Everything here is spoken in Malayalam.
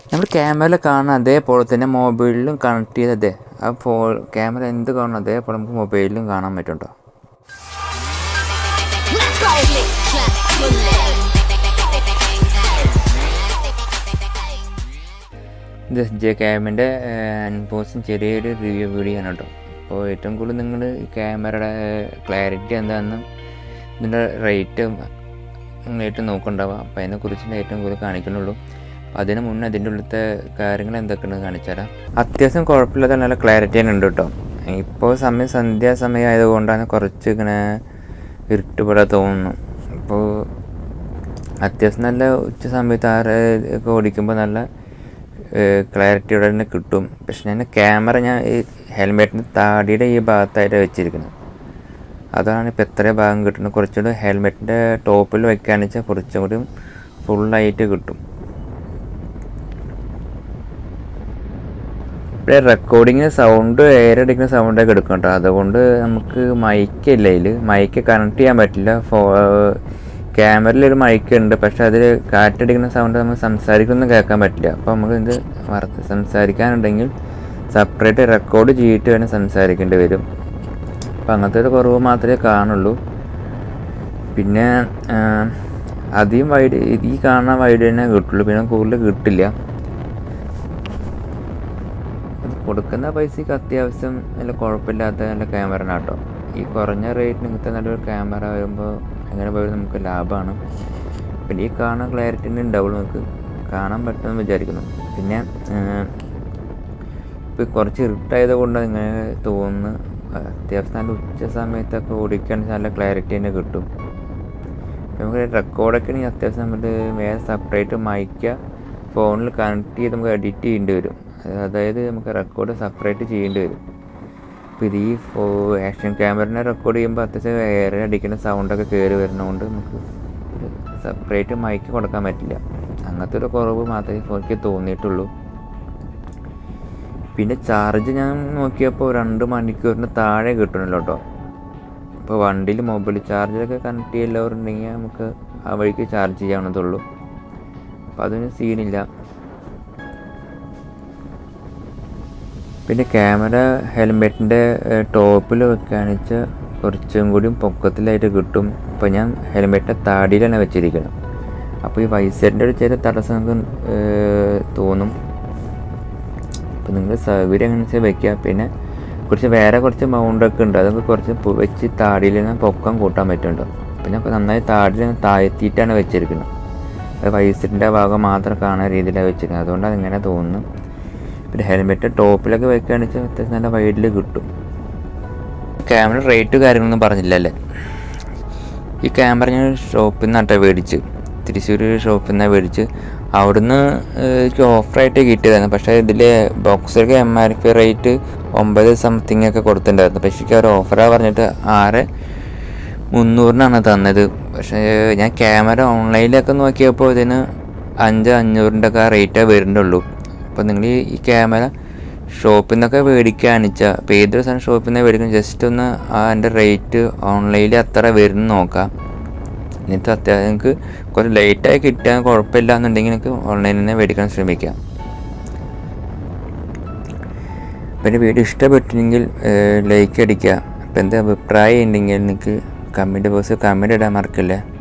നമ്മൾ ക്യാമറയിൽ കാണുന്ന അതേപോലെ തന്നെ മൊബൈലിലും കണക്ട് ചെയ്തതേ ആ ഫോ ക്യാമറ എന്ത് കാണണം അതേപോലെ നമുക്ക് മൊബൈലിലും കാണാൻ പറ്റും Let's go. Click, clap, bullet. ഇത് എസ് ജെ ക്യാമിൻ്റെ അൺബോക്സിങ് ചെറിയൊരു റിവ്യൂ വീഡിയോ ആണ് കേട്ടോ അപ്പോൾ ഏറ്റവും കൂടുതൽ നിങ്ങൾ ഈ ക്യാമറയുടെ ക്ലാരിറ്റി എന്താണെന്നും ഇതിൻ്റെ റേറ്റ് നിങ്ങളായിട്ട് നോക്കുന്നുണ്ടാവുക അപ്പോൾ അതിനെക്കുറിച്ച് ഏറ്റവും കൂടുതൽ കാണിക്കുന്നുള്ളൂ അപ്പോൾ അതിന് മുന്നേ അതിൻ്റെ ഉള്ളിലത്തെ കാര്യങ്ങൾ എന്തൊക്കെയാണ് കാണിച്ചു തരാം അത്യാവശ്യം കുഴപ്പമില്ലാത്ത നല്ല ക്ലാരിറ്റി തന്നെ ഉണ്ട് കേട്ടോ ഇപ്പോൾ സമയം സന്ധ്യാസമയം ആയതുകൊണ്ടാണ് കുറച്ച് ഇങ്ങനെ ഇരുട്ട് പോലെ തോന്നുന്നു അപ്പോൾ അത്യാവശ്യം നല്ല ഉച്ച സമയത്ത് ആറ് ഒക്കെ ഓടിക്കുമ്പോൾ നല്ല ക്ലാരിറ്റിയോടെ തന്നെ കിട്ടും പക്ഷെ ഞാൻ ക്യാമറ ഞാൻ ഈ ഹെൽമെറ്റിന് താടിയുടെ ഈ ഭാഗത്തായിട്ട് വെച്ചിരിക്കുന്നത് അതാണ് ഇപ്പോൾ എത്ര ഭാഗം കിട്ടുന്നത് കുറച്ചുകൂടി ഹെൽമെറ്റിൻ്റെ ടോപ്പിൽ വെക്കുകയാണെന്ന് വെച്ചാൽ കുറച്ചും കൂടി ഫുള്ളായിട്ട് കിട്ടും ഇവിടെ റെക്കോർഡിങ്ങിന് സൗണ്ട് എയർ അടിക്കുന്ന സൗണ്ടൊക്കെ എടുക്കും കേട്ടോ അതുകൊണ്ട് നമുക്ക് മൈക്ക് ഇല്ല ഇതിൽ മൈക്ക് കണക്ട് ചെയ്യാൻ പറ്റില്ല ഫോ ക്യാമറയിൽ ഒരു മൈക്ക് ഉണ്ട് പക്ഷെ അതിൽ കാറ്റടിക്കുന്ന സൗണ്ട് നമുക്ക് സംസാരിക്കൊന്നും കേൾക്കാൻ പറ്റില്ല അപ്പോൾ നമുക്ക് ഇത് വാർത്ത സംസാരിക്കാനുണ്ടെങ്കിൽ സെപ്പറേറ്റ് റെക്കോർഡ് ചെയ്തിട്ട് വേണം സംസാരിക്കേണ്ടി വരും അപ്പം അങ്ങനത്തെ ഒരു കുറവ് മാത്രമേ കാണുള്ളൂ പിന്നെ ആ, അധികം വൈഡ് ഈ കാണുന്ന വൈഡ് തന്നെ കിട്ടുള്ളൂ പിന്നെ കൂടുതൽ കിട്ടില്ല അത് കൊടുക്കുന്ന പൈസക്ക് അത്യാവശ്യം നല്ല കുഴപ്പമില്ലാത്ത നല്ല ക്യാമറ കേട്ടോ ഈ കുറഞ്ഞ റേറ്റിന് ഇങ്ങനത്തെ നല്ലൊരു ക്യാമറ വരുമ്പോൾ എങ്ങനെ പോയാലും നമുക്ക് ലാഭമാണ് പിന്നെ ഈ കാണാൻ ക്ലാരിറ്റി തന്നെ ഉണ്ടാവുള്ളൂ നമുക്ക് കാണാൻ പറ്റുമെന്ന് വിചാരിക്കുന്നു പിന്നെ ഇപ്പോൾ കുറച്ച് ഇരുട്ടായത് കൊണ്ട് ഇങ്ങനെ തോന്നുന്നു അത്യാവശ്യം നല്ല ഉച്ച സമയത്തൊക്കെ ഓടിക്കുകയാണെങ്കിൽ നല്ല ക്ലാരിറ്റി തന്നെ കിട്ടും ഇപ്പം നമുക്ക് റെക്കോർഡൊക്കെ ആണെങ്കിൽ അത്യാവശ്യം നമ്മൾ വേറെ സെപ്പറേറ്റ് മൈക്ക ഫോണിൽ കണക്ട് ചെയ്ത് നമുക്ക് എഡിറ്റ് ചെയ്യേണ്ടി വരും അതായത് നമുക്ക് റെക്കോർഡ് സെപ്പറേറ്റ് ചെയ്യേണ്ടി വരും അപ്പോൾ ഇത് ഈ ഫോ ആക്ഷൻ ക്യാമറനെ റെക്കോർഡ് ചെയ്യുമ്പോൾ അത്യാവശ്യം എയർ അടിക്കുന്ന സൗണ്ടൊക്കെ കയറി വരുന്നതുകൊണ്ട് നമുക്ക് സെപ്പറേറ്റ് മൈക്ക് കൊടുക്കാൻ പറ്റില്ല അങ്ങനത്തെ ഒരു കുറവ് മാത്രമേ എനിക്ക് തോന്നിയിട്ടുള്ളൂ പിന്നെ ചാർജ് ഞാൻ നോക്കിയപ്പോൾ രണ്ട് മണിക്കൂറിന് താഴെ കിട്ടണല്ലോ കേട്ടോ ഇപ്പോൾ വണ്ടിയിൽ മൊബൈൽ ചാർജറൊക്കെ കണക്ട് ചെയ്യല്ലവരുണ്ടെങ്കിൽ നമുക്ക് ആ വഴിക്ക് ചാർജ് ചെയ്യാവുന്നതുള്ളൂ അപ്പോൾ അതിന് സീനില്ല പിന്നെ ക്യാമറ ഹെൽമെറ്റിൻ്റെ ടോപ്പിൽ വെക്കുകയാണെന്ന് വെച്ചാൽ കുറച്ചും കൂടി പൊക്കത്തിലായിട്ട് കിട്ടും ഇപ്പോൾ ഞാൻ ഹെൽമെറ്റിൻ്റെ താടിയിലാണ് വെച്ചിരിക്കുന്നത് അപ്പോൾ ഈ വൈസറിൻ്റെ ഒരു ചെറിയ തടസ്സം നമുക്ക് ഏഹ്, തോന്നും അപ്പോൾ നിങ്ങൾ സൗകര്യം അങ്ങനെ വെക്കുക പിന്നെ കുറച്ച് വേറെ കുറച്ച് മൗണ്ടൊക്കെ ഉണ്ട് അതൊക്കെ കുറച്ച് പു- വെച്ച് താടിയിൽ നിന്ന് പൊക്കം കൂട്ടാൻ പറ്റുന്നുണ്ട് പിന്നെ അപ്പോൾ നന്നായി താടിയിൽ നിന്ന് താഴ്ത്തിയിട്ടാണ് വെച്ചിരിക്കുന്നത് അത് വൈസറിൻ്റെ ഭാഗം മാത്രം കാണാൻ രീതിയിലാണ് വെച്ചിരിക്കുന്നത് അതുകൊണ്ട് അതിങ്ങനെ തോന്നുന്നു പിന്നെ ഹെൽമെറ്റ് ടോപ്പിലൊക്കെ വെക്കുകയാണെന്ന് വെച്ചാൽ അത്യാവശ്യം നല്ല വൈഡിൽ കിട്ടും ക്യാമറ റേറ്റ് കാര്യങ്ങളൊന്നും പറഞ്ഞില്ലല്ലേ ഈ ക്യാമറ ഞാൻ ഷോപ്പിൽ നിന്നാട്ടോ മേടിച്ച് തൃശ്ശൂർ ഷോപ്പിൽ നിന്നാണ് മേടിച്ച് അവിടുന്ന് ഏഹ്, എനിക്ക് ഓഫറായിട്ട് കിട്ടിയതായിരുന്നു പക്ഷേ ഇതിൽ ബോക്സൊക്കെ എം ആർ പി റേറ്റ് ഒമ്പത് സംതിങ് ഒക്കെ കൊടുത്തിട്ടുണ്ടായിരുന്നു പക്ഷേ എനിക്ക് അവർ ഓഫറാണ് പറഞ്ഞിട്ട് ആറ് മുന്നൂറിനാണ് തന്നത് പക്ഷേ ഞാൻ ക്യാമറ ഓൺലൈനിലൊക്കെ നോക്കിയപ്പോൾ ഇതിന് അഞ്ച് അഞ്ഞൂറിൻ്റെ ഒക്കെ റേറ്റേ വരുന്നുള്ളൂ അപ്പോൾ നിങ്ങൾ ഈ ഈ ക്യാമറ ഷോപ്പിൽ നിന്നൊക്കെ മേടിക്കുകയാണെന്ന് വെച്ചാൽ ഇപ്പോൾ ഏതൊരു സാധനം ഷോപ്പിൽ നിന്ന് മേടിക്കും ജസ്റ്റ് ഒന്ന് ആ അതിൻ്റെ റേറ്റ് ഓൺലൈനിൽ അത്ര വരുന്നു നോക്കാം എന്നിട്ട് അത്യാവശ്യം നിങ്ങൾക്ക് കുറച്ച് ലേറ്റായി കിട്ടാൻ കുഴപ്പമില്ല എന്നുണ്ടെങ്കിൽ നിങ്ങൾക്ക് ഓൺലൈനിൽ നിന്ന് മേടിക്കാൻ ശ്രമിക്കാം പിന്നെ വീഡിയോ ഇഷ്ടപ്പെട്ടില്ലെങ്കിൽ ലൈക്ക് അടിക്കുക അപ്പോൾ എന്താ അഭിപ്രായം ഉണ്ടെങ്കിൽ നിങ്ങൾക്ക് കമൻറ്റ് ബോക്സ് കമൻറ്റ് ഇടാൻ മറക്കില്ല